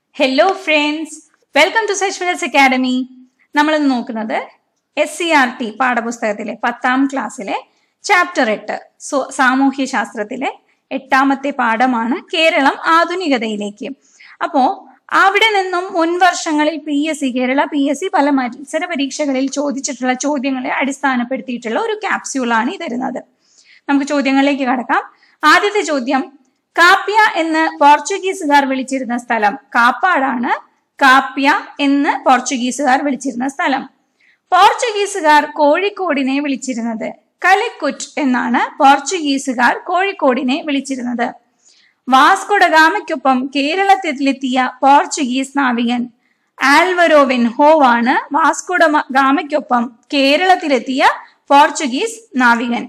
hello friends welcome to സച്മിനസ് academy നമ്മൾ ഇന്ന് നോക്കുന്നത് എസ് സി ആർ ടി പാഠപുസ്തകത്തിലെ പത്താം ക്ലാസ്സിലെ ചാപ്റ്റർ എട്ട് സോ സാമൂഹ്യ ശാസ്ത്രത്തിലെ എട്ടാമത്തെ പാഠമാണ് കേരളം ആധുനികതയിലേക്ക് അപ്പോ അവിടെ നിന്നും മുൻ വർഷങ്ങളിൽ P S C Kerala P S C പല മത്സര പരീക്ഷകളിൽ ചോദിച്ചിട്ടുള്ള ചോദ്യങ്ങളെ അടിസ്ഥാനപ്പെടുത്തിയിട്ടുള്ള ഒരു ക്യാപ്സ്യൂളാണ് ഈ തരുന്നത് നമുക്ക് ചോദ്യങ്ങളിലേക്ക് കടക്കാം ആദ്യത്തെ ചോദ്യം കാപ്യ എന്ന് പോർച്ചുഗീസുകാർ വിളിച്ചിരുന്ന സ്ഥലം കാപ്പാടാണ് കാപ്യ എന്ന് പോർച്ചുഗീസുകാർ വിളിച്ചിരുന്ന സ്ഥലം പോർച്ചുഗീസുകാർ കോഴിക്കോടിനെ വിളിച്ചിരുന്നത് കലിക്കുറ്റ് എന്നാണ് പോർച്ചുഗീസുകാർ കോഴിക്കോടിനെ വിളിച്ചിരുന്നത് വാസ്കോഡഗാമയ്ക്കൊപ്പം കേരളത്തിലെത്തിയ പോർച്ചുഗീസ് നാവികൻ ആൽവരോ വെൻഹോവാണ് വാസ്കോഡ ഗാമയ്ക്കൊപ്പം കേരളത്തിലെത്തിയ പോർച്ചുഗീസ് നാവികൻ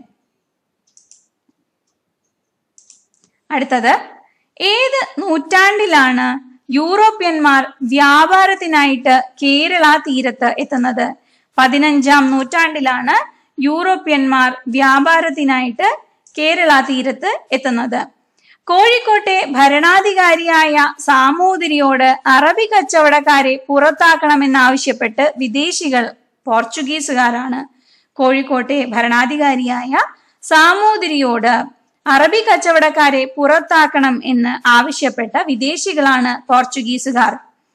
അടുത്തത് ഏത് നൂറ്റാണ്ടിലാണ് യൂറോപ്യന്മാർ വ്യാപാരത്തിനായിട്ട് കേരള തീരത്ത് എത്തുന്നത് പതിനഞ്ചാം നൂറ്റാണ്ടിലാണ് യൂറോപ്യന്മാർ വ്യാപാരത്തിനായിട്ട് കേരള തീരത്ത് എത്തുന്നത് കോഴിക്കോട്ടെ ഭരണാധികാരിയായ സാമൂതിരിയോട് അറബി കച്ചവടക്കാരെ പുറത്താക്കണമെന്നാവശ്യപ്പെട്ട് വിദേശികൾ പോർച്ചുഗീസുകാരാണ് കോഴിക്കോട്ടെ ഭരണാധികാരിയായ സാമൂതിരിയോട് അറബി കച്ചവടക്കാരെ പുറത്താക്കണം എന്ന് ആവശ്യപ്പെട്ട വിദേശികളാണ് പോർച്ചുഗീസുകാർ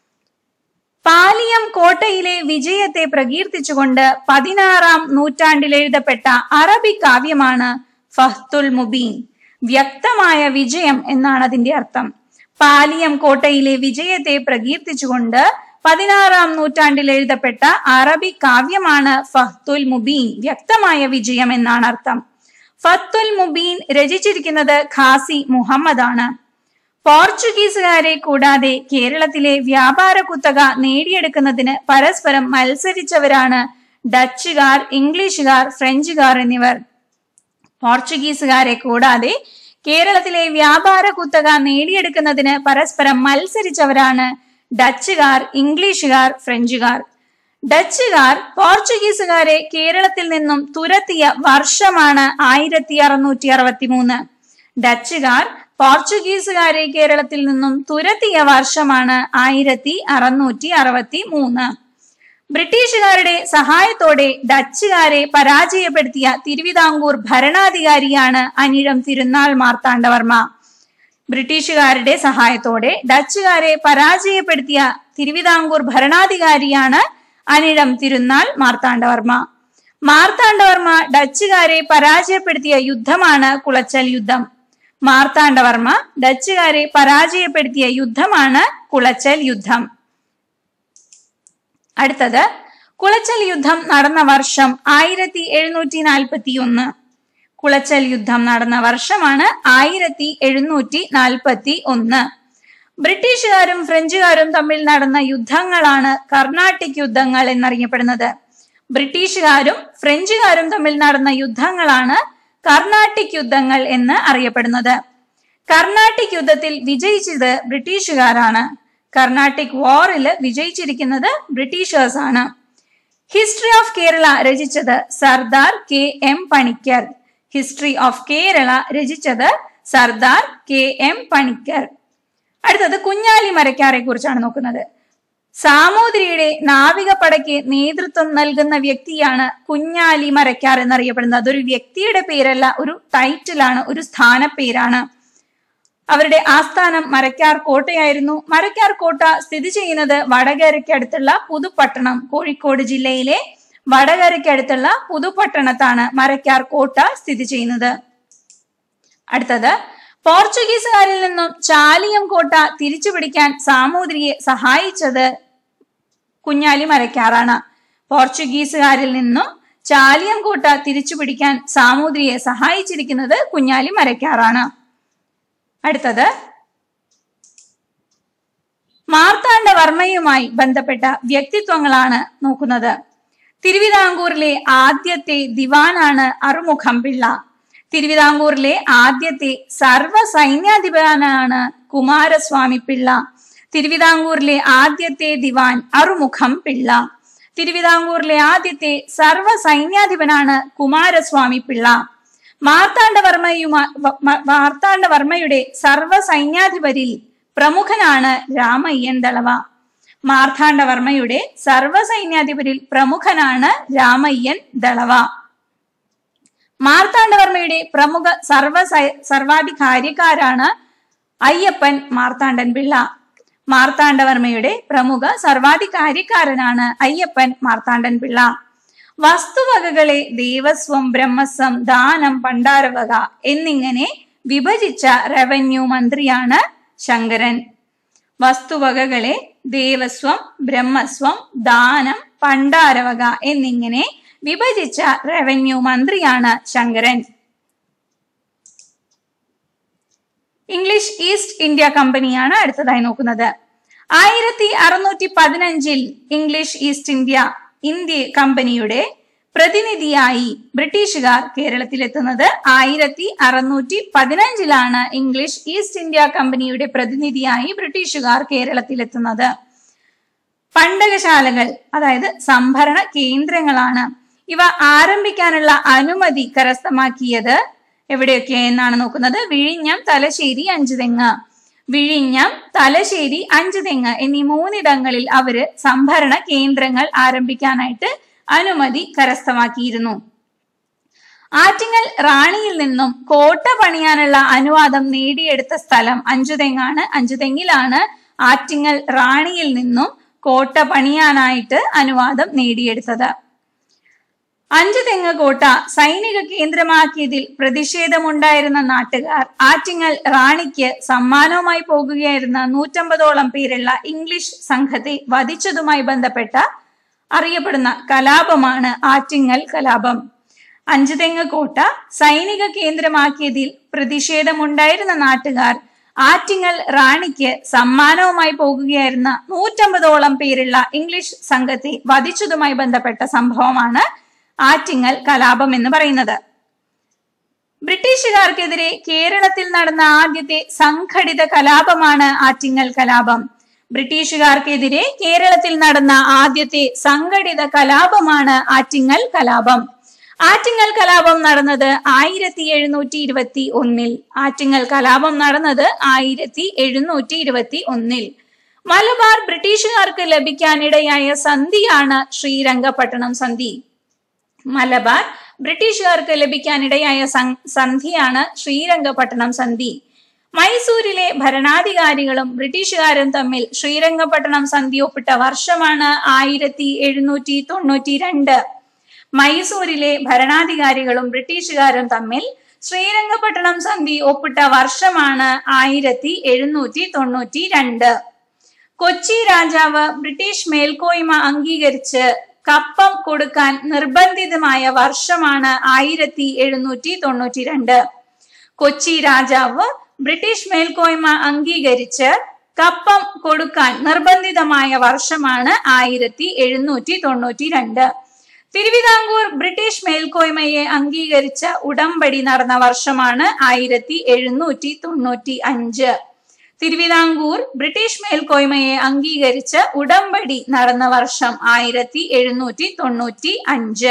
പാലിയം കോട്ടയിലെ വിജയത്തെ പ്രകീർത്തിച്ചുകൊണ്ട് പതിനാറാം നൂറ്റാണ്ടിൽ എഴുതപ്പെട്ട അറബി കാവ്യമാണ് ഫഹ്തുൽ മുബീൻ വ്യക്തമായ വിജയം എന്നാണ് അതിന്റെ അർത്ഥം പാലിയം കോട്ടയിലെ വിജയത്തെ പ്രകീർത്തിച്ചുകൊണ്ട് പതിനാറാം നൂറ്റാണ്ടിൽ എഴുതപ്പെട്ട അറബി കാവ്യമാണ് ഫഹ്തുൽ മുബീൻ വ്യക്തമായ വിജയം എന്നാണ് അർത്ഥം ഫത്തുൽ മുബീൻ രചിച്ചിരിക്കുന്നത് ഖാസി മുഹമ്മദ് ആണ് പോർച്ചുഗീസുകാരെ കൂടാതെ കേരളത്തിലെ വ്യാപാര കുത്തക നേടിയെടുക്കുന്നതിന് പരസ്പരം മത്സരിച്ചവരാണ് ഡച്ചുകാർ ഇംഗ്ലീഷുകാർ ഫ്രഞ്ചുകാർ എന്നിവർ പോർച്ചുഗീസുകാരെ കൂടാതെ കേരളത്തിലെ വ്യാപാര കുത്തക നേടിയെടുക്കുന്നതിന് പരസ്പരം മത്സരിച്ചവരാണ് ഡച്ചുകാർ ഇംഗ്ലീഷുകാർ ഫ്രഞ്ചുകാർ ഡച്ചുകാർ പോർച്ചുഗീസുകാരെ കേരളത്തിൽ നിന്നും തുരത്തിയ വർഷമാണ് ആയിരത്തി അറുന്നൂറ്റി അറുപത്തി മൂന്ന് ഡച്ചുകാർ പോർച്ചുഗീസുകാരെ കേരളത്തിൽ നിന്നും തുരത്തിയ വർഷമാണ് ആയിരത്തി അറുന്നൂറ്റി അറുപത്തി മൂന്ന് ബ്രിട്ടീഷുകാരുടെ സഹായത്തോടെ ഡച്ചുകാരെ പരാജയപ്പെടുത്തിയ തിരുവിതാംകൂർ ഭരണാധികാരിയാണ് അനിഴം തിരുനാൾ മാർത്താണ്ഡവർമ്മ ബ്രിട്ടീഷുകാരുടെ സഹായത്തോടെ ഡച്ചുകാരെ പരാജയപ്പെടുത്തിയ തിരുവിതാംകൂർ ഭരണാധികാരിയാണ് അനിഴം തിരുനാൾ മാർത്താണ്ഡവർമ്മ മാർത്താണ്ഡവർമ്മ ഡച്ചുകാരെ പരാജയപ്പെടുത്തിയ യുദ്ധമാണ് കുളച്ചൽ യുദ്ധം മാർത്താണ്ഡവർമ്മ ഡച്ചുകാരെ പരാജയപ്പെടുത്തിയ യുദ്ധമാണ് കുളച്ചൽ യുദ്ധം അടുത്തത് കുളച്ചൽ യുദ്ധം നടന്ന വർഷം ആയിരത്തി എഴുന്നൂറ്റി നാൽപ്പത്തി ഒന്ന് കുളച്ചൽ യുദ്ധം നടന്ന വർഷമാണ് ആയിരത്തി എഴുന്നൂറ്റി നാൽപ്പത്തി ഒന്ന് ബ്രിട്ടീഷുകാരും ഫ്രഞ്ചുകാരും തമ്മിൽ നടന്ന യുദ്ധങ്ങളാണ് കർണാട്ടിക് യുദ്ധങ്ങൾ എന്നറിയപ്പെടുന്നത് ബ്രിട്ടീഷുകാരും ഫ്രഞ്ചുകാരും തമ്മിൽ നടന്ന യുദ്ധങ്ങളാണ് കർണാട്ടിക് യുദ്ധങ്ങൾ എന്ന് അറിയപ്പെടുന്നത് കർണാട്ടിക് യുദ്ധത്തിൽ വിജയിച്ചത് ബ്രിട്ടീഷുകാരാണ് കർണാട്ടിക് വാറിൽ വിജയിച്ചിരിക്കുന്നത് ബ്രിട്ടീഷേഴ്സ് ആണ് ഹിസ്റ്ററി ഓഫ് കേരള രചിച്ചത് Sardar K M Panikkar history of Kerala രചിച്ചത് സർദാർ കെ എം പണിക്കർ അടുത്തത് കുഞ്ഞാലി മരക്കാരെ കുറിച്ചാണ് നോക്കുന്നത് സാമൂതിരിയുടെ നാവികപ്പടയ്ക്ക് നേതൃത്വം നൽകുന്ന വ്യക്തിയാണ് കുഞ്ഞാലി മരക്കാർ എന്നറിയപ്പെടുന്നത് അതൊരു വ്യക്തിയുടെ പേരല്ല ഒരു ടൈറ്റിലാണ് ഒരു സ്ഥാനപ്പേരാണ് അവരുടെ ആസ്ഥാനം മരക്കാർ കോട്ടയായിരുന്നു മരക്കാർ കോട്ട സ്ഥിതി ചെയ്യുന്നത് വടകരയ്ക്കടുത്തുള്ള പുതുപ്പട്ടണം കോഴിക്കോട് ജില്ലയിലെ വടകരയ്ക്കടുത്തുള്ള പുതുപ്പട്ടണത്താണ് മരക്കാർ കോട്ട സ്ഥിതി ചെയ്യുന്നത് അടുത്തത് പോർച്ചുഗീസുകാരിൽ നിന്നും ചാലിയം കോട്ട തിരിച്ചു പിടിക്കാൻ സാമൂതിരിയെ സഹായിച്ചത് കുഞ്ഞാലി മരക്കാറാണ് പോർച്ചുഗീസുകാരിൽ നിന്നും ചാലിയം കോട്ട തിരിച്ചു പിടിക്കാൻ സാമൂതിരിയെ സഹായിച്ചിരിക്കുന്നത് കുഞ്ഞാലി മരക്കാറാണ് അടുത്തത് മാർത്താണ്ഡവർമ്മയുമായി ബന്ധപ്പെട്ട വ്യക്തിത്വങ്ങളാണ് നോക്കുന്നത് തിരുവിതാംകൂറിലെ ആദ്യത്തെ ദിവാനാണ് അറുമുഖം പിള്ള തിരുവിതാംകൂറിലെ ആദ്യത്തെ സർവ സൈന്യാധിപനാണ് കുമാരസ്വാമി പിള്ള തിരുവിതാംകൂറിലെ ആദ്യത്തെ ദിവാൻ അറുമുഖം പിള്ള തിരുവിതാംകൂറിലെ ആദ്യത്തെ സർവ സൈന്യാധിപനാണ് കുമാരസ്വാമി പിള്ള മാർത്താണ്ഡവർമ്മയുമാ മാർത്താണ്ഡവർമ്മയുടെ സർവ സൈന്യാധിപരിൽ പ്രമുഖനാണ് രാമയ്യൻ ദളവ മാർത്താണ്ഡവർമ്മയുടെ സർവ്വസൈന്യാധിപരിൽ പ്രമുഖനാണ് രാമയ്യൻ ദളവ മാർത്താണ്ഡവർമ്മയുടെ പ്രമുഖ സർവ സർവാധികാര്യക്കാരാണ് അയ്യപ്പൻ മാർത്താണ്ഡൻ പിള്ള മാർത്താണ്ഡവർമ്മയുടെ പ്രമുഖ സർവാധികാര്യക്കാരനാണ് അയ്യപ്പൻ മാർത്താണ്ഡൻ പിള്ള വസ്തുവകകളെ ദേവസ്വം ബ്രഹ്മസ്വം ദാനം പണ്ടാരവക എന്നിങ്ങനെ വിഭജിച്ച റവന്യൂ മന്ത്രിയാണ് ശങ്കരൻ വസ്തുവകകളെ ദേവസ്വം ബ്രഹ്മസ്വം ദാനം പണ്ടാരവക എന്നിങ്ങനെ വിഭജിച്ച റവന്യൂ മന്ത്രിയാണ് ശങ്കരൻ ഇംഗ്ലീഷ് ഈസ്റ്റ് ഇന്ത്യ കമ്പനിയാണ് അടുത്തതായി നോക്കുന്നത് ആയിരത്തി അറുന്നൂറ്റി പതിനഞ്ചിൽ ഇംഗ്ലീഷ് ഈസ്റ്റ് ഇന്ത്യ ഇന്ത്യ കമ്പനിയുടെ പ്രതിനിധിയായി ബ്രിട്ടീഷുകാർ കേരളത്തിലെത്തുന്നത് ആയിരത്തി അറുന്നൂറ്റി പതിനഞ്ചിലാണ് ഇംഗ്ലീഷ് ഈസ്റ്റ് ഇന്ത്യ കമ്പനിയുടെ പ്രതിനിധിയായി ബ്രിട്ടീഷുകാർ കേരളത്തിലെത്തുന്നത് പണ്ടകശാലകൾ അതായത് സംഭരണ കേന്ദ്രങ്ങളാണ് ഇവ ആരംഭിക്കാനുള്ള അനുമതി കരസ്ഥമാക്കിയത് എവിടെയൊക്കെ എന്നാണ് നോക്കുന്നത് വിഴിഞ്ഞം തലശ്ശേരി അഞ്ചുതെങ്ങ് വിഴിഞ്ഞം തലശ്ശേരി അഞ്ചുതെങ്ങ് എന്നീ മൂന്നിടങ്ങളിൽ അവര് സംഭരണ കേന്ദ്രങ്ങൾ ആരംഭിക്കാനായിട്ട് അനുമതി കരസ്ഥമാക്കിയിരുന്നു ആറ്റിങ്ങൽ റാണിയിൽ നിന്നും കോട്ട പണിയാനുള്ള അനുവാദം നേടിയെടുത്ത സ്ഥലം അഞ്ചുതെങ്ങാണ് അഞ്ചുതെങ്ങിലാണ് ആറ്റിങ്ങൽ റാണിയിൽ നിന്നും കോട്ട പണിയാനായിട്ട് അനുവാദം നേടിയെടുത്തത് അഞ്ചു തെങ്ങ് കോട്ട സൈനിക കേന്ദ്രമാക്കിയതിൽ പ്രതിഷേധമുണ്ടായിരുന്ന നാട്ടുകാർ ആറ്റിങ്ങൽ റാണിക്ക് സമ്മാനവുമായി പോകുകയായിരുന്ന നൂറ്റമ്പതോളം പേരുള്ള ഇംഗ്ലീഷ് സംഘത്തെ വധിച്ചതുമായി ബന്ധപ്പെട്ട അറിയപ്പെടുന്ന കലാപമാണ് ആറ്റിങ്ങൽ കലാപം അഞ്ചുതെങ്ങ് കോട്ട സൈനിക കേന്ദ്രമാക്കിയതിൽ പ്രതിഷേധമുണ്ടായിരുന്ന നാട്ടുകാർ ആറ്റിങ്ങൽ റാണിക്ക് സമ്മാനവുമായി പോകുകയായിരുന്ന നൂറ്റമ്പതോളം പേരുള്ള ഇംഗ്ലീഷ് സംഘത്തെ വധിച്ചതുമായി ബന്ധപ്പെട്ട സംഭവമാണ് ആറ്റിങ്ങൽ കലാപം എന്ന് പറയുന്നത് ബ്രിട്ടീഷുകാർക്കെതിരെ കേരളത്തിൽ നടന്ന ആദ്യത്തെ സംഘടിത കലാപമാണ് ആറ്റിങ്ങൽ കലാപം ബ്രിട്ടീഷുകാർക്കെതിരെ കേരളത്തിൽ നടന്ന ആദ്യത്തെ സംഘടിത കലാപമാണ് ആറ്റിങ്ങൽ കലാപം ആറ്റിങ്ങൽ കലാപം നടന്നത് ആയിരത്തി എഴുന്നൂറ്റി ഇരുപത്തി ഒന്നിൽ ആറ്റിങ്ങൽ കലാപം നടന്നത് ആയിരത്തി എഴുന്നൂറ്റി ഇരുപത്തി ഒന്നിൽ മലബാർ ബ്രിട്ടീഷുകാർക്ക് ലഭിക്കാനിടയായ സന്ധിയാണ് ശ്രീരംഗപട്ടണം സന്ധി മലബാർ ബ്രിട്ടീഷുകാർക്ക് ലഭിക്കാനിടയായ സന്ധിയാണ് ശ്രീരംഗപട്ടണം സന്ധി മൈസൂരിലെ ഭരണാധികാരികളും ബ്രിട്ടീഷുകാരും തമ്മിൽ ശ്രീരംഗപട്ടണം സന്ധി ഒപ്പിട്ട വർഷമാണ് ആയിരത്തി എഴുന്നൂറ്റി തൊണ്ണൂറ്റി രണ്ട് മൈസൂരിലെ ഭരണാധികാരികളും ബ്രിട്ടീഷുകാരും തമ്മിൽ ശ്രീരംഗപട്ടണം സന്ധി ഒപ്പിട്ട വർഷമാണ് ആയിരത്തി എഴുന്നൂറ്റി തൊണ്ണൂറ്റി രണ്ട് കൊച്ചി രാജാവ് ബ്രിട്ടീഷ് മേൽക്കോയ്മ അംഗീകരിച്ച് കപ്പം കൊടുക്കാൻ നിർബന്ധിതമായ വർഷമാണ് ആയിരത്തി എഴുന്നൂറ്റി തൊണ്ണൂറ്റി രണ്ട് കൊച്ചി രാജാവ് ബ്രിട്ടീഷ് മേൽക്കോയ്മ അംഗീകരിച്ച് കപ്പം കൊടുക്കാൻ നിർബന്ധിതമായ വർഷമാണ് ആയിരത്തി എഴുന്നൂറ്റി തൊണ്ണൂറ്റി രണ്ട് തിരുവിതാംകൂർ ബ്രിട്ടീഷ് മേൽക്കോയ്മയെ അംഗീകരിച്ച ഉടമ്പടി നടന്ന വർഷമാണ് ആയിരത്തി എഴുന്നൂറ്റി തൊണ്ണൂറ്റി അഞ്ച് തിരുവിതാംകൂർ ബ്രിട്ടീഷ് മേൽക്കോയ്മയെ അംഗീകരിച്ച് ഉടമ്പടി നടന്ന വർഷം ആയിരത്തി എഴുന്നൂറ്റി തൊണ്ണൂറ്റി അഞ്ച്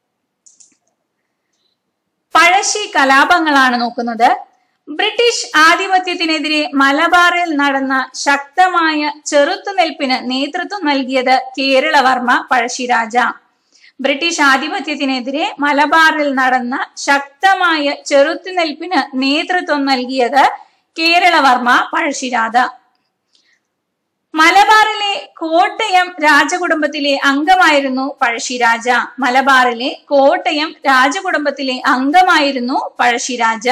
പഴശ്ശി കലാപങ്ങളാണ് നോക്കുന്നത് ബ്രിട്ടീഷ് ആധിപത്യത്തിനെതിരെ മലബാറിൽ നടന്ന ശക്തമായ ചെറുത്തുനിൽപ്പിന് നേതൃത്വം നൽകിയത് കേരളവർമ്മ പഴശ്ശിരാജ ബ്രിട്ടീഷ് ആധിപത്യത്തിനെതിരെ മലബാറിൽ നടന്ന ശക്തമായ ചെറുത്തുനിൽപ്പിന് നേതൃത്വം നൽകിയത് കേരളവർമ്മ പഴശ്ശിരാജ മലബാറിലെ കോട്ടയം രാജകുടുംബത്തിലെ അംഗമായിരുന്നു പഴശ്ശിരാജ മലബാറിലെ കോട്ടയം രാജകുടുംബത്തിലെ അംഗമായിരുന്നു പഴശ്ശിരാജ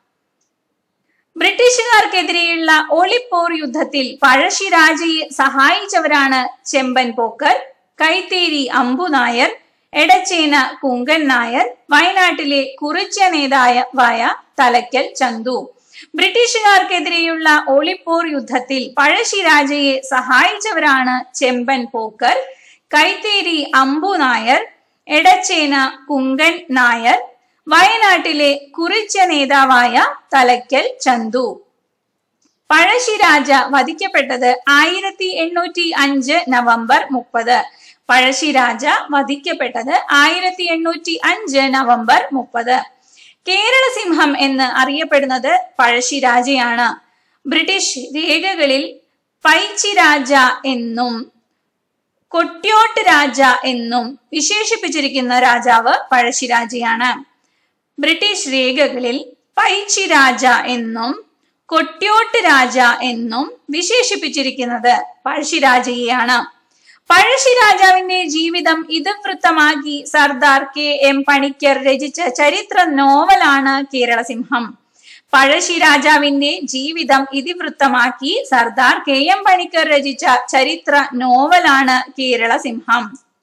ബ്രിട്ടീഷുകാർക്കെതിരെയുള്ള ഒളിപ്പോർ യുദ്ധത്തിൽ പഴശ്ശിരാജയെ സഹായിച്ചവരാണ് ചെമ്പൻ പോക്കർ കൈത്തേരി അമ്പു നായർ എടച്ചേന കുങ്കൻ നായർ വയനാട്ടിലെ കുറിച്ച നേതാവായ തലക്കൽ ചന്തു ബ്രിട്ടീഷുകാർക്കെതിരെയുള്ള ഒളിപ്പോർ യുദ്ധത്തിൽ പഴശ്ശിരാജയെ സഹായിച്ചവരാണ് ചെമ്പൻ പോക്കർ കൈത്തേരി അമ്പു നായർ എടച്ചേന കുങ്കൻ നായർ വയനാട്ടിലെ കുറിച്ച നേതാവായ തലക്കൽ ചന്തു പഴശ്ശിരാജ വധിക്കപ്പെട്ടത് ആയിരത്തി എണ്ണൂറ്റി അഞ്ച് നവംബർ മുപ്പത് പഴശ്ശിരാജ വധിക്കപ്പെട്ടത് ആയിരത്തി എണ്ണൂറ്റി അഞ്ച് നവംബർ മുപ്പത് കേരള സിംഹം എന്ന് അറിയപ്പെടുന്നത് പഴശ്ശിരാജയാണ് ബ്രിട്ടീഷ് രേഖകളിൽ പൈച്ചി രാജ എന്നും കൊട്യോട്ട് രാജ എന്നും വിശേഷിപ്പിച്ചിരിക്കുന്ന രാജാവ് പഴശ്ശിരാജയാണ് ബ്രിട്ടീഷ് രേഖകളിൽ പൈച്ചി രാജ എന്നും കൊട്യോട്ട് രാജ എന്നും വിശേഷിപ്പിച്ചിരിക്കുന്നത് പഴശ്ശിരാജയെയാണ് പഴശ്ശിരാജാവിന്റെ ജീവിതം ഇതിവൃത്തമാക്കി സർദാർ കെ എം പണിക്കർ രചിച്ച ചരിത്ര നോവലാണ് കേരളസിംഹം പഴശ്ശിരാജാവിന്റെ ജീവിതം ഇതിവൃത്തമാക്കി സർദാർ കെ എം പണിക്കർ രചിച്ച ചരിത്ര നോവലാണ് കേരളസിംഹം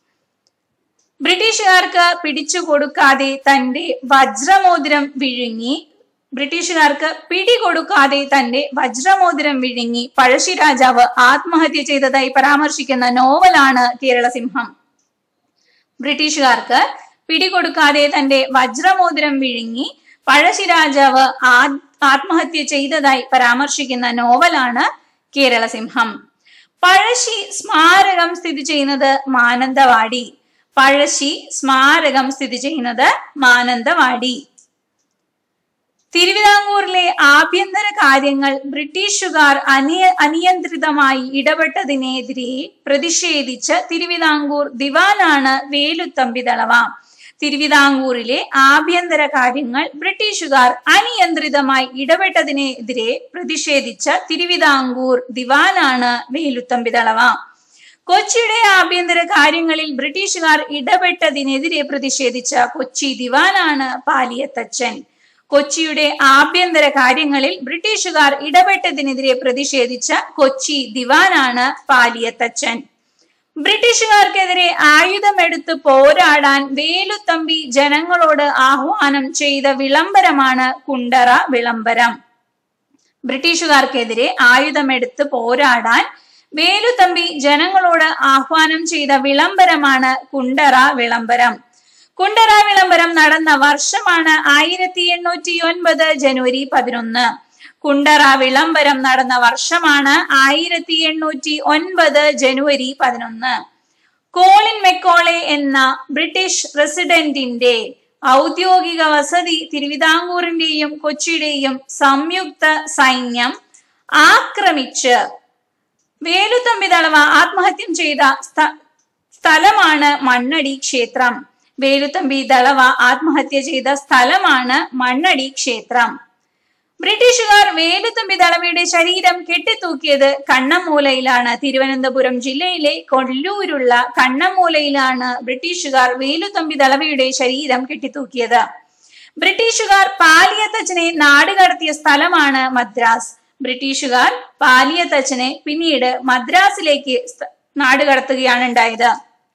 ബ്രിട്ടീഷുകാർക്ക് പിടിച്ചു കൊടുക്കാതെ തന്റെ വജ്രമോതിരം വിഴുങ്ങി ബ്രിട്ടീഷുകാർക്ക് പിടികൊടുക്കാതെ തന്റെ വജ്രമോതിരം വിഴുങ്ങി പഴശ്ശി രാജാവ് ആത്മഹത്യ ചെയ്തതായി പരാമർശിക്കുന്ന നോവലാണ് കേരളസിംഹം ബ്രിട്ടീഷുകാർക്ക് പിടികൊടുക്കാതെ തന്റെ വജ്രമോതിരം വിഴുങ്ങി പഴശ്ശി രാജാവ് ആ- ആത്മഹത്യ ചെയ്തതായി പരാമർശിക്കുന്ന നോവലാണ് കേരളസിംഹം പഴശ്ശി സ്മാരകം സ്ഥിതി ചെയ്യുന്നത് മാനന്തവാടി പഴശ്ശി സ്മാരകം സ്ഥിതി ചെയ്യുന്നത് മാനന്തവാടി തിരുവിതാംകൂറിലെ ആഭ്യന്തര കാര്യങ്ങൾ ബ്രിട്ടീഷുകാർ അനിയ അനിയന്ത്രിതമായി ഇടപെട്ടതിനെതിരെ പ്രതിഷേധിച്ച് തിരുവിതാംകൂർ ദിവാനാണ് വേലുത്തമ്പി ദളവ തിരുവിതാംകൂറിലെ ആഭ്യന്തര കാര്യങ്ങൾ ബ്രിട്ടീഷുകാർ അനിയന്ത്രിതമായി ഇടപെട്ടതിനെതിരെ പ്രതിഷേധിച്ച തിരുവിതാംകൂർ ദിവാനാണ് വേലുത്തമ്പി ദളവ കൊച്ചിയുടെ ആഭ്യന്തര കാര്യങ്ങളിൽ ബ്രിട്ടീഷുകാർ ഇടപെട്ടതിനെതിരെ പ്രതിഷേധിച്ച കൊച്ചി ദിവാനാണ് പാലിയത്തച്ചൻ കൊച്ചിയുടെ ആഭ്യന്തര കാര്യങ്ങളിൽ ബ്രിട്ടീഷുകാർ ഇടപെട്ടതിനെതിരെ പ്രതിഷേധിച്ച കൊച്ചി ദിവാനാണ് പാലിയത്തച്ചൻ ബ്രിട്ടീഷുകാർക്കെതിരെ ആയുധമെടുത്ത് പോരാടാൻ വേലുത്തമ്പി ജനങ്ങളോട് ആഹ്വാനം ചെയ്ത വിളംബരമാണ് കുണ്ടറ വിളംബരം ബ്രിട്ടീഷുകാർക്കെതിരെ ആയുധമെടുത്ത് പോരാടാൻ വേലുത്തമ്പി ജനങ്ങളോട് ആഹ്വാനം ചെയ്ത വിളംബരമാണ് കുണ്ടറ വിളംബരം കുണ്ടറ വിളംബരം നടന്ന വർഷമാണ് ആയിരത്തി എണ്ണൂറ്റി ഒൻപത് ജനുവരി പതിനൊന്ന് കുണ്ടറ വിളംബരം നടന്ന വർഷമാണ് ആയിരത്തി എണ്ണൂറ്റി ഒൻപത് ജനുവരി പതിനൊന്ന് കോളിൻ മെക്കോളെ എന്ന ബ്രിട്ടീഷ് റെസിഡന്റിന്റെ ഔദ്യോഗിക വസതി തിരുവിതാംകൂറിന്റെയും കൊച്ചിയുടെയും സംയുക്ത സൈന്യം ആക്രമിച്ച് വേലുത്തമ്പി ദളവ ആത്മഹത്യം ചെയ്ത സ്ഥ- സ്ഥലമാണ് മണ്ണടി ക്ഷേത്രം വേലുത്തമ്പി ദളവ ആത്മഹത്യ ചെയ്ത സ്ഥലമാണ് മണ്ണടി ക്ഷേത്രം ബ്രിട്ടീഷുകാർ വേലുത്തമ്പി ദളവയുടെ ശരീരം കെട്ടിത്തൂക്കിയത് കണ്ണമ്മൂലയിലാണ് തിരുവനന്തപുരം ജില്ലയിലെ കൊല്ലൂരുള്ള കണ്ണമ്മൂലയിലാണ് ബ്രിട്ടീഷുകാർ വേലുത്തമ്പി ദളവയുടെ ശരീരം കെട്ടിത്തൂക്കിയത് ബ്രിട്ടീഷുകാർ പാലിയത്തച്ഛനെ നാടുകടത്തിയ സ്ഥലമാണ് മദ്രാസ് ബ്രിട്ടീഷുകാർ പാലിയത്തച്ഛനെ പിന്നീട് മദ്രാസിലേക്ക് സ്ഥ- നാടുകടത്തുകയാണ് ഉണ്ടായത്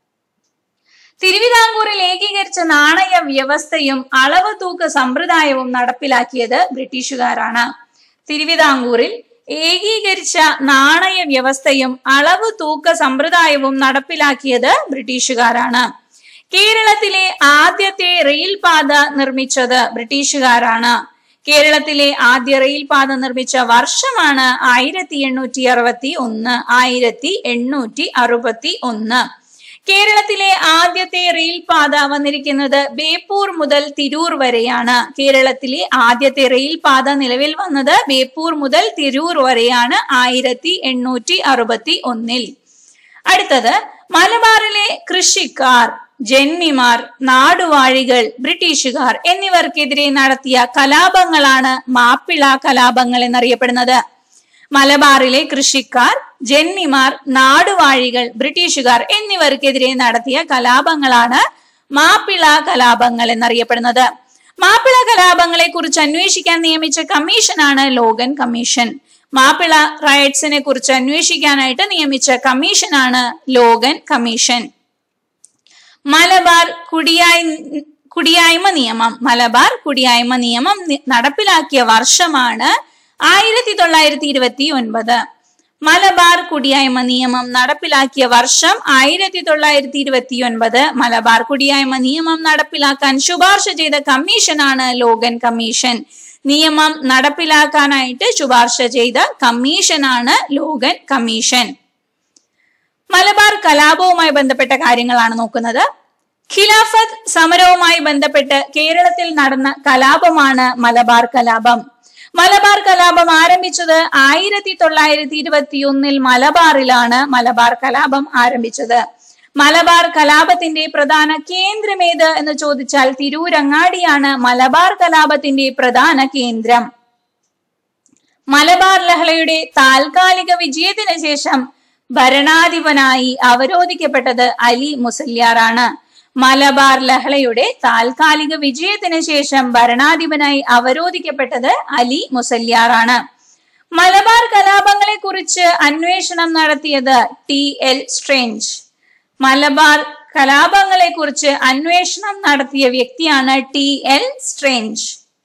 തിരുവിതാംകൂറിൽ ഏകീകരിച്ച നാണയ വ്യവസ്ഥയും അളവ് തൂക്ക സമ്പ്രദായവും നടപ്പിലാക്കിയത് ബ്രിട്ടീഷുകാരാണ് തിരുവിതാംകൂറിൽ ഏകീകരിച്ച നാണയ വ്യവസ്ഥയും അളവ് തൂക്ക സമ്പ്രദായവും നടപ്പിലാക്കിയത് ബ്രിട്ടീഷുകാരാണ് കേരളത്തിലെ ആദ്യത്തെ റെയിൽപാത നിർമ്മിച്ചത് ബ്രിട്ടീഷുകാരാണ് കേരളത്തിലെ ആദ്യ റെയിൽപാത നിർമ്മിച്ച വർഷമാണ് ആയിരത്തി എണ്ണൂറ്റി അറുപത്തി ഒന്ന് ആയിരത്തി എണ്ണൂറ്റി അറുപത്തി ഒന്ന് കേരളത്തിലെ ആദ്യത്തെ റെയിൽപാത വന്നിരിക്കുന്നത് ബേപ്പൂർ മുതൽ തിരൂർ വരെയാണ് കേരളത്തിലെ ആദ്യത്തെ റെയിൽപാത നിലവിൽ വന്നത് ബേപ്പൂർ മുതൽ തിരൂർ വരെയാണ് ആയിരത്തി എണ്ണൂറ്റി അറുപത്തി ഒന്നിൽ അടുത്തത് മലബാറിലെ കൃഷിക്കാർ ജന്മിമാർ നാടുവാഴികൾ ബ്രിട്ടീഷുകാർ എന്നിവർക്കെതിരെ നടത്തിയ കലാപങ്ങളാണ് മാപ്പിള കലാപങ്ങൾ എന്നറിയപ്പെടുന്നത് മലബാറിലെ കൃഷിക്കാർ ജന്മിമാർ നാടുവാഴികൾ ബ്രിട്ടീഷുകാർ എന്നിവർക്കെതിരെ നടത്തിയ കലാപങ്ങളാണ് മാപ്പിള കലാപങ്ങൾ എന്നറിയപ്പെടുന്നത് മാപ്പിള കലാപങ്ങളെ കുറിച്ച് അന്വേഷിക്കാൻ നിയമിച്ച കമ്മീഷനാണ് ലോഗൻ കമ്മീഷൻ മാപ്പിള റൈറ്റ്സിനെ കുറിച്ച് അന്വേഷിക്കാനായിട്ട് നിയമിച്ച കമ്മീഷനാണ് ലോഗൻ കമ്മീഷൻ മലബാർ കുടിയായി കുടിയായ്മ നിയമം മലബാർ കുടിയായ്മ നിയമം നി- നടപ്പിലാക്കിയ വർഷമാണ് ആയിരത്തി തൊള്ളായിരത്തി ഇരുപത്തി ഒൻപത് മലബാർ കുടിയായ്മ നിയമം നടപ്പിലാക്കിയ വർഷം ആയിരത്തി തൊള്ളായിരത്തി ഇരുപത്തി ഒൻപത് മലബാർ കുടിയായ്മ നിയമം നടപ്പിലാക്കാൻ ശുപാർശ ചെയ്ത കമ്മീഷനാണ് ലോഗൻ കമ്മീഷൻ നിയമം നടപ്പിലാക്കാനായിട്ട് ശുപാർശ ചെയ്ത കമ്മീഷനാണ് ലോഗൻ കമ്മീഷൻ മലബാർ കലാപവുമായി ബന്ധപ്പെട്ട കാര്യങ്ങളാണ് നോക്കുന്നത് ഖിലാഫത്ത് സമരവുമായി ബന്ധപ്പെട്ട് കേരളത്തിൽ നടന്ന കലാപമാണ് മലബാർ കലാപം മലബാർ കലാപം ആരംഭിച്ചത് ആയിരത്തി തൊള്ളായിരത്തി ഇരുപത്തി ഒന്നിൽ മലബാറിലാണ് മലബാർ കലാപം ആരംഭിച്ചത് മലബാർ കലാപത്തിന്റെ പ്രധാന കേന്ദ്രമേത് എന്ന് ചോദിച്ചാൽ തിരൂരങ്ങാടിയാണ് മലബാർ കലാപത്തിന്റെ പ്രധാന കേന്ദ്രം മലബാർ ലഹളയുടെ താൽക്കാലിക വിജയത്തിന് ശേഷം ഭരണാധിപനായി അവരോധിക്കപ്പെട്ടത് അലി മുസല്യാറാണ് മലബാർ ലഹളയുടെ താൽക്കാലിക വിജയത്തിന് ശേഷം ഭരണാധിപനായി അവരോധിക്കപ്പെട്ടത് അലി മുസല്യാറാണ് മലബാർ കലാപങ്ങളെ കുറിച്ച് അന്വേഷണം നടത്തിയത് ടി എൽ സ്ട്രേഞ്ച് മലബാർ കലാപങ്ങളെ കുറിച്ച് അന്വേഷണം നടത്തിയ വ്യക്തിയാണ് ടി എൽ സ്ട്രേഞ്ച്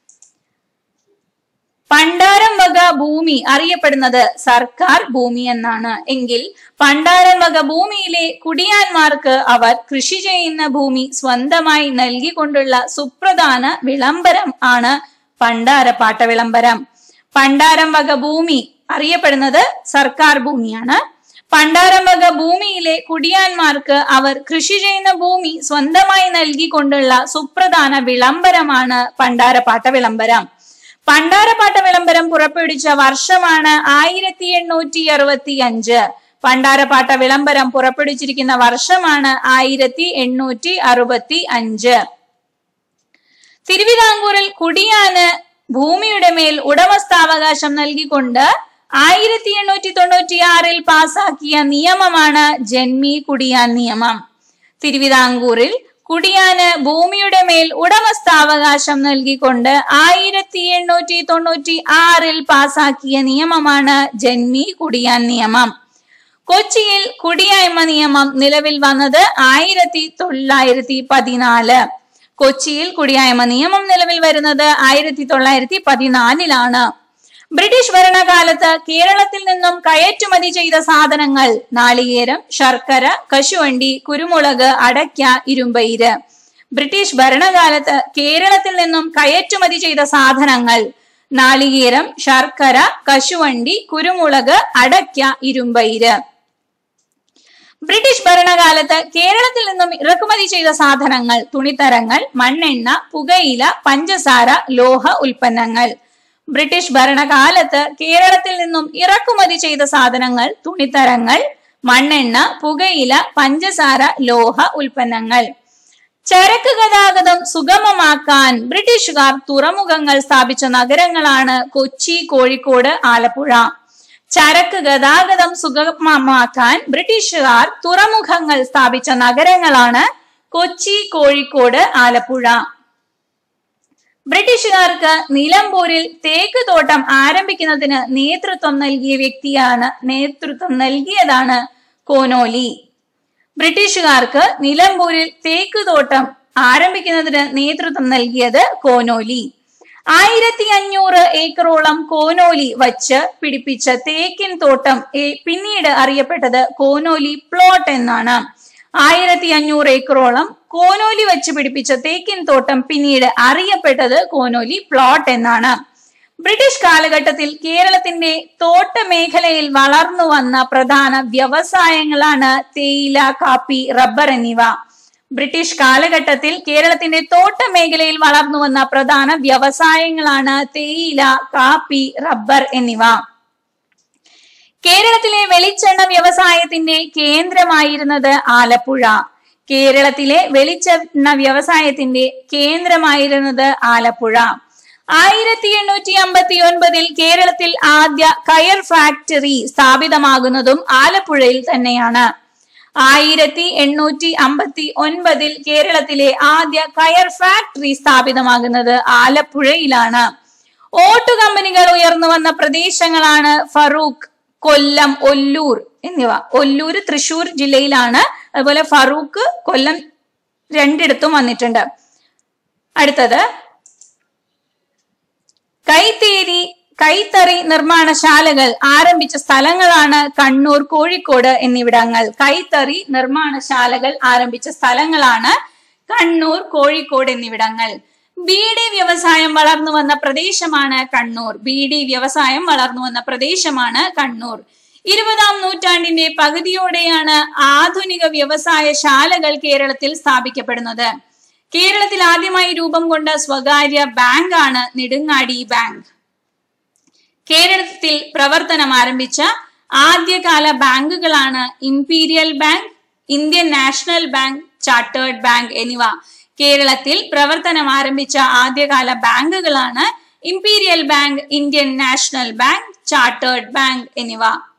പണ്ടാരം വക ഭൂമി അറിയപ്പെടുന്നത് സർക്കാർ ഭൂമി എന്നാണ് എങ്കിൽ പണ്ടാരം വക ഭൂമിയിലെ കുടിയാന്മാർക്ക് അവർ കൃഷി ചെയ്യുന്ന ഭൂമി സ്വന്തമായി നൽകിക്കൊണ്ടുള്ള സുപ്രധാന വിളംബരം ആണ് പണ്ടാരപ്പാട്ട വിളംബരം പണ്ടാരം വക ഭൂമി അറിയപ്പെടുന്നത് സർക്കാർ ഭൂമിയാണ് പണ്ടാരം വക ഭൂമിയിലെ കുടിയാന്മാർക്ക് അവർ കൃഷി ചെയ്യുന്ന ഭൂമി സ്വന്തമായി നൽകിക്കൊണ്ടുള്ള സുപ്രധാന വിളംബരമാണ് പണ്ടാരപ്പാട്ട വിളംബരം പണ്ടാരപ്പാട്ട വിളംബരം പുറപ്പെടുവിച്ച വർഷമാണ് ആയിരത്തി എണ്ണൂറ്റി അറുപത്തി അഞ്ച് പണ്ടാരപ്പാട്ട വിളംബരം പുറപ്പെടുവിച്ചിരിക്കുന്ന വർഷമാണ് ആയിരത്തി എണ്ണൂറ്റി അറുപത്തി അഞ്ച് തിരുവിതാംകൂറിൽ കുടിയാന് ഭൂമിയുടെ മേൽ ഉടമസ്ഥാവകാശം നൽകിക്കൊണ്ട് ആയിരത്തി എണ്ണൂറ്റി തൊണ്ണൂറ്റി ആറിൽ പാസാക്കിയ നിയമമാണ് ജന്മി കുടിയാൻ നിയമം തിരുവിതാംകൂറിൽ കുടിയാന് ഭൂമിയുടെ മേൽ ഉടമസ്ഥാവകാശം നൽകിക്കൊണ്ട് ആയിരത്തി എണ്ണൂറ്റി തൊണ്ണൂറ്റി ആറിൽ പാസാക്കിയ നിയമമാണ് ജന്മി കുടിയാൻ നിയമം കൊച്ചിയിൽ കുടിയായ്മ നിയമം നിലവിൽ വന്നത് ആയിരത്തി തൊള്ളായിരത്തി പതിനാല് കൊച്ചിയിൽ കുടിയായ്മ നിയമം നിലവിൽ വരുന്നത് ആയിരത്തി തൊള്ളായിരത്തി പതിനാലിലാണ് ബ്രിട്ടീഷ് ഭരണകാലത്ത് കേരളത്തിൽ നിന്നും കയറ്റുമതി ചെയ്ത സാധനങ്ങൾ നാളികേരം ശർക്കര കശുവണ്ടി കുരുമുളക് അടയ്ക്ക ഇരുമ്പയിര് ബ്രിട്ടീഷ് ഭരണകാലത്ത് കേരളത്തിൽ നിന്നും കയറ്റുമതി ചെയ്ത സാധനങ്ങൾ നാളികേരം ശർക്കര കശുവണ്ടി കുരുമുളക് അടയ്ക്ക ഇരുമ്പയിര് ബ്രിട്ടീഷ് ഭരണകാലത്ത് കേരളത്തിൽ നിന്നും ഇറക്കുമതി ചെയ്ത സാധനങ്ങൾ തുണിത്തരങ്ങൾ മണ്ണെണ്ണ പുകയില പഞ്ചസാര ലോഹ ഉൽപ്പന്നങ്ങൾ ബ്രിട്ടീഷ് ഭരണകാലത്ത് കേരളത്തിൽ നിന്നും ഇറക്കുമതി ചെയ്ത സാധനങ്ങൾ തുണിത്തരങ്ങൾ മണ്ണെണ്ണ പുകയില പഞ്ചസാര ലോഹ ഉൽപ്പന്നങ്ങൾ ചരക്ക് ഗതാഗതം സുഗമമാക്കാൻ ബ്രിട്ടീഷുകാർ തുറമുഖങ്ങൾ സ്ഥാപിച്ച നഗരങ്ങളാണ് കൊച്ചി കോഴിക്കോട് ആലപ്പുഴ ചരക്ക് ഗതാഗതം സുഗമമാക്കാൻ ബ്രിട്ടീഷുകാർ തുറമുഖങ്ങൾ സ്ഥാപിച്ച നഗരങ്ങളാണ് കൊച്ചി കോഴിക്കോട് ആലപ്പുഴ ബ്രിട്ടീഷുകാർക്ക് നിലമ്പൂരിൽ തേക്ക് തോട്ടം ആരംഭിക്കുന്നതിന് നേതൃത്വം നൽകിയ വ്യക്തിയാണ് നേതൃത്വം നൽകിയതാണ് കോനോലി ബ്രിട്ടീഷുകാർക്ക് നിലമ്പൂരിൽ തേക്ക് തോട്ടം ആരംഭിക്കുന്നതിന് നേതൃത്വം നൽകിയത് കോനോലി ആയിരത്തി അഞ്ഞൂറ് ഏക്കറോളം കോനോലി വച്ച് പിടിപ്പിച്ച തേക്കിൻ തോട്ടം ഏ- പിന്നീട് അറിയപ്പെട്ടത് കോനോലി പ്ലോട്ട് എന്നാണ് ആയിരത്തി അഞ്ഞൂറ് ഏക്കറോളം കോനോലി വെച്ച് പിടിപ്പിച്ച തേക്കിൻ തോട്ടം പിന്നീട് അറിയപ്പെട്ടത് കോനോലി പ്ലോട്ട് എന്നാണ് ബ്രിട്ടീഷ് കാലഘട്ടത്തിൽ കേരളത്തിന്റെ തോട്ട മേഖലയിൽ വളർന്നു വന്ന പ്രധാന വ്യവസായങ്ങളാണ് തേയില കാപ്പി റബ്ബർ എന്നിവ ബ്രിട്ടീഷ് കാലഘട്ടത്തിൽ കേരളത്തിന്റെ തോട്ട മേഖലയിൽ വളർന്നു വന്ന പ്രധാന വ്യവസായങ്ങളാണ് തേയില കാപ്പി റബ്ബർ എന്നിവ കേരളത്തിലെ വെളിച്ചെണ്ണ വ്യവസായത്തിന്റെ കേന്ദ്രമായിരുന്നത് ആലപ്പുഴ കേരളത്തിലെ വെളിച്ചെണ്ണ വ്യവസായത്തിന്റെ കേന്ദ്രമായിരുന്നത് ആലപ്പുഴ ആയിരത്തി എണ്ണൂറ്റി അമ്പത്തി ഒൻപതിൽ കേരളത്തിൽ ആദ്യ കയർ ഫാക്ടറി സ്ഥാപിതമാകുന്നതും ആലപ്പുഴയിൽ തന്നെയാണ് ആയിരത്തി എണ്ണൂറ്റി അമ്പത്തി ഒൻപതിൽ കേരളത്തിലെ ആദ്യ കയർ ഫാക്ടറി സ്ഥാപിതമാകുന്നത് ആലപ്പുഴയിലാണ് ഓട്ടു കമ്പനികൾ ഉയർന്നു വന്ന പ്രദേശങ്ങളാണ് ഫറൂഖ് കൊല്ലം ഒല്ലൂർ എന്നിവ ഒല്ലൂർ തൃശൂർ ജില്ലയിലാണ് അതുപോലെ ഫറൂഖ് കൊല്ലം രണ്ടിടത്തും വന്നിട്ടുണ്ട് അടുത്തത് കൈത്തേരി കൈത്തറി നിർമ്മാണശാലകൾ ആരംഭിച്ച സ്ഥലങ്ങളാണ് കണ്ണൂർ കോഴിക്കോട് എന്നിവിടങ്ങൾ കൈത്തറി നിർമ്മാണശാലകൾ ആരംഭിച്ച സ്ഥലങ്ങളാണ് കണ്ണൂർ കോഴിക്കോട് എന്നിവിടങ്ങൾ ബീഡി വ്യവസായം വളർന്നു വന്ന പ്രദേശമാണ് കണ്ണൂർ ബീഡി വ്യവസായം വളർന്നു വന്ന പ്രദേശമാണ് കണ്ണൂർ ഇരുപതാം നൂറ്റാണ്ടിന്റെ പകുതിയോടെയാണ് ആധുനിക വ്യവസായ ശാലകൾ കേരളത്തിൽ സ്ഥാപിക്കപ്പെടുന്നത് കേരളത്തിൽ ആദ്യമായി രൂപം കൊണ്ട സ്വകാര്യ ബാങ്കാണ് നെടുങ്ങാടി ബാങ്ക് കേരളത്തിൽ പ്രവർത്തനം ആരംഭിച്ച ആദ്യകാല ബാങ്കുകളാണ് imperial bank Indian national bank chartered bank എന്നിവ കേരളത്തിൽ പ്രവർത്തനം ആരംഭിച്ച ആദ്യകാല ബാങ്കുകളാണ് imperial bank Indian national bank chartered bank എന്നിവ